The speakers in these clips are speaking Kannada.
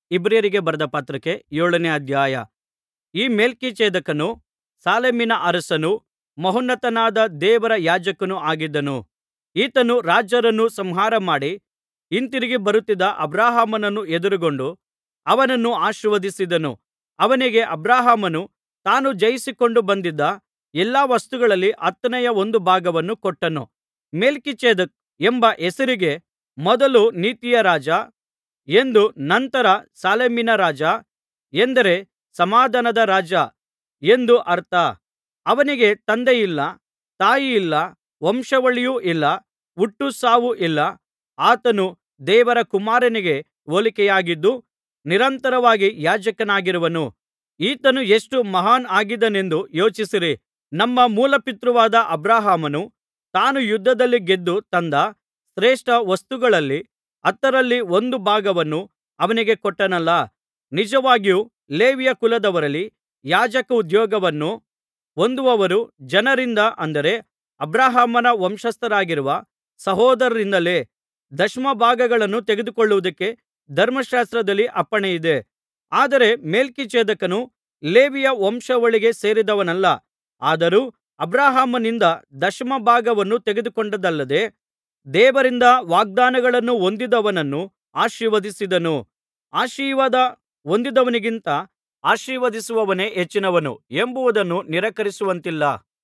ಇಬ್ರಿಯರಿಗೆ ಬರೆದ ಪತ್ರಕ್ಕೆ ಏಳನೇ ಅಧ್ಯಾಯ ಈ ಮೆಲ್ಕಿಜೆದೇಕನು ಸಾಲೇಮಿನ ಅರಸನೂ ಮಹೋನ್ನತನಾದ ದೇವರ ಯಾಜಕನೂ ಆಗಿದ್ದನು ಈತನು ರಾಜರನ್ನು ಸಂಹಾರಮಾಡಿ ಹಿಂತಿರುಗಿ ಬರುತ್ತಿದ್ದ ಅಬ್ರಹಾಮನನ್ನು ಎದುರುಗೊಂಡು ಅವನನ್ನು ಆಶೀರ್ವದಿಸಿದನು ಅವನಿಗೆ ಅಬ್ರಹಾಮನು ತಾನು ಜಯಿಸಿಕೊಂಡು ಬಂದಿದ್ದ ಎಲ್ಲಾ ವಸ್ತುಗಳಲ್ಲಿ ಹತ್ತನೆಯ ಒಂದು ಭಾಗವನ್ನು ಕೊಟ್ಟನು ಮೆಲ್ಕಿಜೆದೇಕ್ ಎಂಬ ಹೆಸರಿಗೆ ಮೊದಲು ನೀತಿಯ ರಾಜ ಎಂದೂ ನಂತರ ಸಾಲೇಮಿನ ರಾಜ ಎಂದರೆ ಸಮಾಧಾನದ ರಾಜ ಎಂದೂ ಅರ್ಥ ಅವನಿಗೆ ತಂದೆಯಿಲ್ಲ ತಾಯಿಯಿಲ್ಲ ವಂಶಾವಳಿಯೂ ಇಲ್ಲ ಹುಟ್ಟು ಸಾವು ಇಲ್ಲ ಆತನು ದೇವರ ಕುಮಾರನಿಗೆ ಹೋಲಿಕೆಯಾಗಿದ್ದು ನಿರಂತರವಾಗಿ ಯಾಜಕನಾಗಿರುವನು ಈತನು ಎಷ್ಟು ಮಹಾನ್ ಆಗಿದ್ದಾನೆಂದು ಯೋಚಿಸಿರಿ ನಮ್ಮ ಮೂಲಪಿತೃವಾದ ಅಬ್ರಹಾಮನು ತಾನು ಯುದ್ಧದಲ್ಲಿ ಗೆದ್ದು ತಂದ ಶ್ರೇಷ್ಠ ವಸ್ತುಗಳಲ್ಲಿ ಹತ್ತರಲ್ಲಿ ಒಂದು ಭಾಗವನ್ನು ಅವನಿಗೆ ಕೊಟ್ಟನಲ್ಲಾ ನಿಜವಾಗಿಯೂ ಲೇವಿಯ ಕುಲದವರಲ್ಲಿ ಯಾಜಕೋದ್ಯೋಗವನ್ನು ಹೊಂದುವವರು ಜನರಿಂದ ಅಂದರೆ ಅಬ್ರಹಾಮನ ವಂಶಸ್ಥರಾಗಿರುವ ಸಹೋದರರಿಂದಲೇ ದಶಮಭಾಗಗಳನ್ನು ತೆಗೆದುಕೊಳ್ಳುವುದಕ್ಕೆ ಧರ್ಮಶಾಸ್ತ್ರದಲ್ಲಿ ಅಪ್ಪಣೆಯಿದೆ ಆದರೆ ಮೆಲ್ಕಿಜೆದೇಕನು ಲೇವಿಯ ವಂಶಾವಳಿಗೆ ಸೇರಿದವನಲ್ಲ ಆದರೂ ಅಬ್ರಹಾಮನಿಂದ ದಶಮಭಾಗವನ್ನು ತೆಗೆದುಕೊಂಡದ್ದಲ್ಲದೆ ದೇವರಿಂದ ವಾಗ್ದಾನಗಳನ್ನು ಹೊಂದಿದವನನ್ನು ಆಶೀರ್ವದಿಸಿದನು ಆಶೀರ್ವಾದ ಹೊಂದಿದವನಿಗಿಂತ ಆಶೀರ್ವದಿಸುವವನೇ ಹೆಚ್ಚಿನವನು ಎಂಬುದನ್ನು ನಿರಾಕರಿಸುವಂತಿಲ್ಲ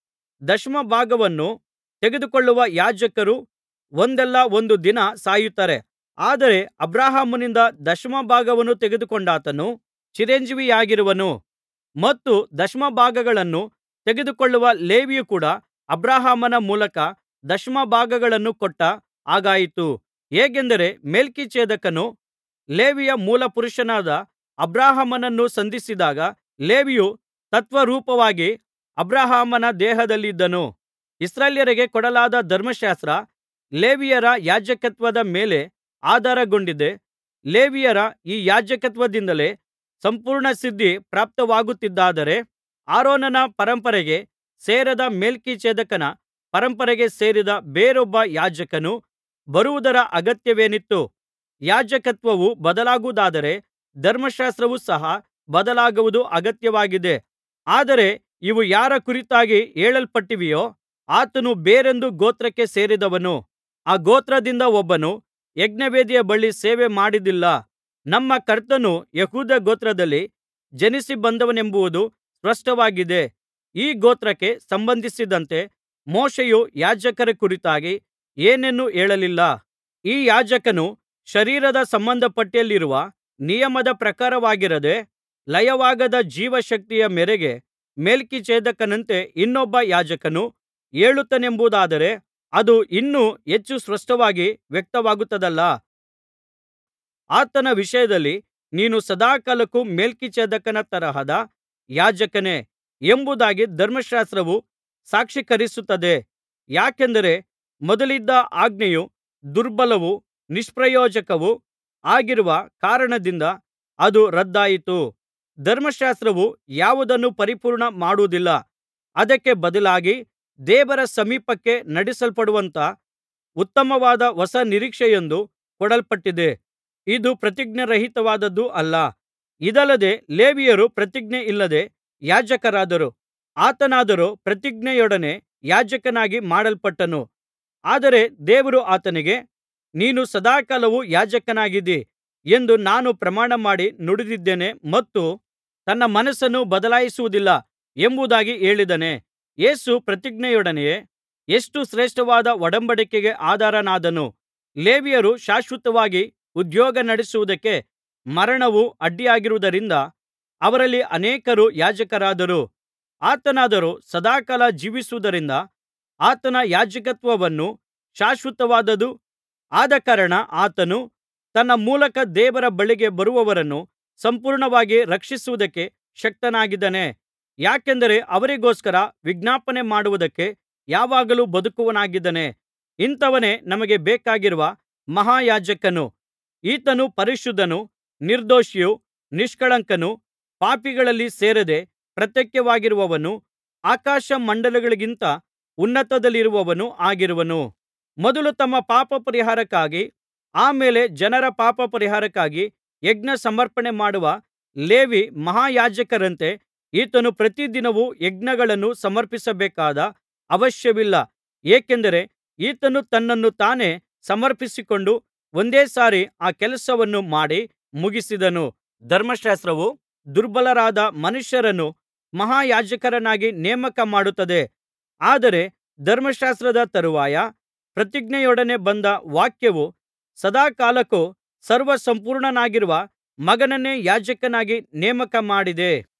ದಶಮಭಾಗವನ್ನು ತೆಗೆದುಕೊಳ್ಳುವ ಯಾಜಕರು ಒಂದಲ್ಲ ಒಂದು ದಿನ ಸಾಯುತ್ತಾರೆ ಆದರೆ ಅಬ್ರಹಾಮನಿಂದ ದಶಮಭಾಗವನ್ನು ತೆಗೆದುಕೊಂಡಾತನು ಚಿರಂಜೀವಿಯಾಗಿರುವನು ಮತ್ತು ದಶಮಭಾಗಗಳನ್ನು ತೆಗೆದುಕೊಳ್ಳುವ ಲೇವಿಯು ಕೂಡ ಅಬ್ರಹಾಮನ ಮೂಲಕ ದಶಮಭಾಗಗಳನ್ನು ಕೊಟ್ಟ ಹಾಗಾಯಿತು ಹೇಗೆಂದರೆ ಮೆಲ್ಕಿಜೆದೇಕನು ಲೇವಿಯ ಮೂಲಪುರುಷನಾದ ಅಬ್ರಹಾಮನನ್ನು ಸಂಧಿಸಿದಾಗ ಲೇವಿಯು ತತ್ವರೂಪವಾಗಿ ಅಬ್ರಹಾಮನ ದೇಹದಲ್ಲಿದ್ದನು ಇಸ್ರಾಯೇಲ್ಯರಿಗೆ ಕೊಡಲಾದ ಧರ್ಮಶಾಸ್ತ್ರ ಲೇವಿಯರ ಯಾಜಕತ್ವದ ಮೇಲೆ ಆಧಾರಗೊಂಡಿದೆ ಲೇವಿಯರ ಈ ಯಾಜಕತ್ವದಿಂದಲೇ ಸಂಪೂರ್ಣ ಸಿದ್ಧಿ ಪ್ರಾಪ್ತವಾಗುತ್ತಿತ್ತಾದರೆ ಆರೋನನ ಪರಂಪರೆಗೆ ಸೇರದ ಮೆಲ್ಕಿಜೆದೇಕನ ಪರಂಪರೆಗೆ ಸೇರಿದ ಬೇರೊಬ್ಬ ಯಾಜಕನು ಬರುವುದರ ಅಗತ್ಯವೇನಿತ್ತು ಯಾಜಕತ್ವವು ಬದಲಾಗುವುದಾದರೆ ಧರ್ಮಶಾಸ್ತ್ರವು ಸಹ ಬದಲಾಗುವುದು ಅಗತ್ಯವಾಗಿದೆ ಆದರೆ ಇವು ಯಾರ ಕುರಿತಾಗಿ ಹೇಳಲ್ಪಟ್ಟಿವೆಯೋ ಆತನು ಬೇರೊಂದು ಗೋತ್ರಕ್ಕೆ ಸೇರಿದವನು ಆ ಗೋತ್ರದಿಂದ ಒಬ್ಬನು ಯಜ್ಞವೇದಿಯ ಬಳಿ ಸೇವೆ ಮಾಡಿದ್ದಿಲ್ಲ ನಮ್ಮ ಕರ್ತನು ಯೆಹೂದ ಗೋತ್ರದಲ್ಲಿ ಜನಿಸಿ ಬಂದವನೆಂಬುದು ಸ್ಪಷ್ಟವಾಗಿದೆ ಈ ಗೋತ್ರಕ್ಕೆ ಸಂಬಂಧಿಸಿದಂತೆ ಮೋಶೆಯು ಯಾಜಕರ ಕುರಿತಾಗಿ ಏನನ್ನೂ ಹೇಳಲಿಲ್ಲ ಈ ಯಾಜಕನು ಶರೀರದ ಸಂಬಂಧಪಟ್ಟಿಯಲ್ಲಿರುವ ನಿಯಮದ ಪ್ರಕಾರವಾಗಿರದೆ ಲಯವಾಗದ ಜೀವಶಕ್ತಿಯ ಮೇರೆಗೆ ಮೆಲ್ಕಿಜೆದೇಕನಂತೆ ಇನ್ನೊಬ್ಬ ಯಾಜಕನು ಹೇಳುತ್ತಾನೆಂಬುದಾದರೆ ಅದು ಇನ್ನೂ ಹೆಚ್ಚು ಸ್ಪಷ್ಟವಾಗಿ ವ್ಯಕ್ತವಾಗುತ್ತದಲ್ಲಾ ಆತನ ವಿಷಯದಲ್ಲಿ ನೀನು ಸದಾಕಾಲಕ್ಕೂ ಮೆಲ್ಕಿಜೆದೇಕನ ತರಹದ ಯಾಜಕನೇ ಎಂಬುದಾಗಿ ಧರ್ಮಶಾಸ್ತ್ರವು ಸಾಕ್ಷೀಕರಿಸುತ್ತದೆ ಯಾಕೆಂದರೆ ಮೊದಲಿದ್ದ ಆಜ್ಞೆಯು ದುರ್ಬಲವೂ ನಿಷ್ಪ್ರಯೋಜಕವೂ ಆಗಿರುವ ಕಾರಣದಿಂದ ಅದು ರದ್ದಾಯಿತು ಧರ್ಮಶಾಸ್ತ್ರವು ಯಾವುದನ್ನೂ ಪರಿಪೂರ್ಣ ಮಾಡುವುದಿಲ್ಲ ಅದಕ್ಕೆ ಬದಲಾಗಿ ದೇವರ ಸಮೀಪಕ್ಕೆ ನಡೆಸಲ್ಪಡುವಂಥ ಉತ್ತಮವಾದ ಹೊಸ ನಿರೀಕ್ಷೆಯೊಂದು ಕೊಡಲ್ಪಟ್ಟಿದೆ ಇದು ಪ್ರತಿಜ್ಞಾರಹಿತವಾದದ್ದು ಅಲ್ಲ ಇದಲ್ಲದೆ ಲೇವಿಯರು ಪ್ರತಿಜ್ಞೆಯಿಲ್ಲದೆ ಯಾಜಕರಾದರು ಆತನಾದರೋ ಪ್ರತಿಜ್ಞೆಯೊಡನೆ ಯಾಜಕನಾಗಿ ಮಾಡಲ್ಪಟ್ಟನು ಆದರೆ ದೇವರು ಆತನಿಗೆ ನೀನು ಸದಾಕಾಲವೂ ಯಾಜಕನಾಗಿದ್ದೀ ಎಂದು ನಾನು ಪ್ರಮಾಣಮಾಡಿ ನುಡಿದಿದ್ದೇನೆ ಮತ್ತು ತನ್ನ ಮನಸ್ಸನ್ನು ಬದಲಾಯಿಸುವುದಿಲ್ಲ ಎಂಬುದಾಗಿ ಹೇಳಿದ್ದಾನೆ ಯೇಸು ಪ್ರತಿಜ್ಞೆಯೊಡನೆಯೇ ಎಷ್ಟು ಶ್ರೇಷ್ಠವಾದ ಒಡಂಬಡಿಕೆಗೆ ಆಧಾರನಾದನು ಲೇವಿಯರು ಶಾಶ್ವತವಾಗಿ ಉದ್ಯೋಗ ನಡೆಸುವುದಕ್ಕೆ ಮರಣವು ಅಡ್ಡಿಯಾಗಿರುವುದರಿಂದ ಅವರಲ್ಲಿ ಅನೇಕರು ಯಾಜಕರಾದರು ಆತನಾದರೋ ಸದಾಕಾಲ ಜೀವಿಸುವುದರಿಂದ ಆತನ ಯಾಜಕತ್ವವನ್ನು ಶಾಶ್ವತವಾದುದು ಆದಕಾರಣ ಆತನು ತನ್ನ ಮೂಲಕ ದೇವರ ಬಳಿಗೆ ಬರುವವರನ್ನು ಸಂಪೂರ್ಣವಾಗಿ ರಕ್ಷಿಸುವುದಕ್ಕೆ ಶಕ್ತನಾಗಿದ್ದಾನೆ ಯಾಕೆಂದರೆ ಅವರಿಗೋಸ್ಕರ ವಿಜ್ಞಾಪನೆ ಮಾಡುವುದಕ್ಕೆ ಯಾವಾಗಲೂ ಬದುಕುವವನಾಗಿದ್ದಾನೆ ಇಂಥವನೇ ನಮಗೆ ಬೇಕಾಗಿರುವ ಮಹಾಯಾಜಕನು ಈತನು ಪರಿಶುದ್ಧನೂ ನಿರ್ದೋಷಿಯೂ ನಿಷ್ಕಳಂಕನೂ ಪಾಪಿಗಳಲ್ಲಿ ಸೇರದೆ ಪ್ರತ್ಯೇಕವಾಗಿರುವವನೂ ಆಕಾಶಮಂಡಲಗಳಿಗಿಂತ ಉನ್ನತದಲ್ಲಿರುವವನೂ ಆಗಿರುವನು ಮೊದಲು ತಮ್ಮ ಪಾಪಪರಿಹಾರಕ್ಕಾಗಿ ಆ ಮೇಲೆ ಜನರ ಪಾಪಪರಿಹಾರಕ್ಕಾಗಿ ಯಜ್ಞ ಸಮರ್ಪಣೆ ಮಾಡುವ ಲೇವಿ ಮಹಾಯಾಜಕರಂತೆ ಈತನು ಪ್ರತಿದಿನವೂ ಯಜ್ಞಗಳನ್ನು ಸಮರ್ಪಿಸಬೇಕಾದ ಅವಶ್ಯವಿಲ್ಲ ಏಕೆಂದರೆ ಈತನು ತನ್ನನ್ನು ತಾನೇ ಸಮರ್ಪಿಸಿಕೊಂಡು ಒಂದೇ ಸಾರಿ ಆ ಕೆಲಸವನ್ನು ಮಾಡಿ ಮುಗಿಸಿದನು ಧರ್ಮಶಾಸ್ತ್ರವು ದುರ್ಬಲರಾದ ಮನುಷ್ಯರನ್ನು ಮಹಾಯಾಜಕರನ್ನಾಗಿ ನೇಮಕ ಮಾಡುತ್ತದೆ ಆದರೆ ಧರ್ಮಶಾಸ್ತ್ರದ ತರುವಾಯ ಪ್ರತಿಜ್ಞೆಯೊಡನೆ ಬಂದ ವಾಕ್ಯವು ಸದಾಕಾಲಕ್ಕೂ ಸರ್ವಸಂಪೂರ್ಣನಾಗಿರುವ ಮಗನನ್ನೇ ಯಾಜಕನಾಗಿ ನೇಮಕ ಮಾಡಿದೆ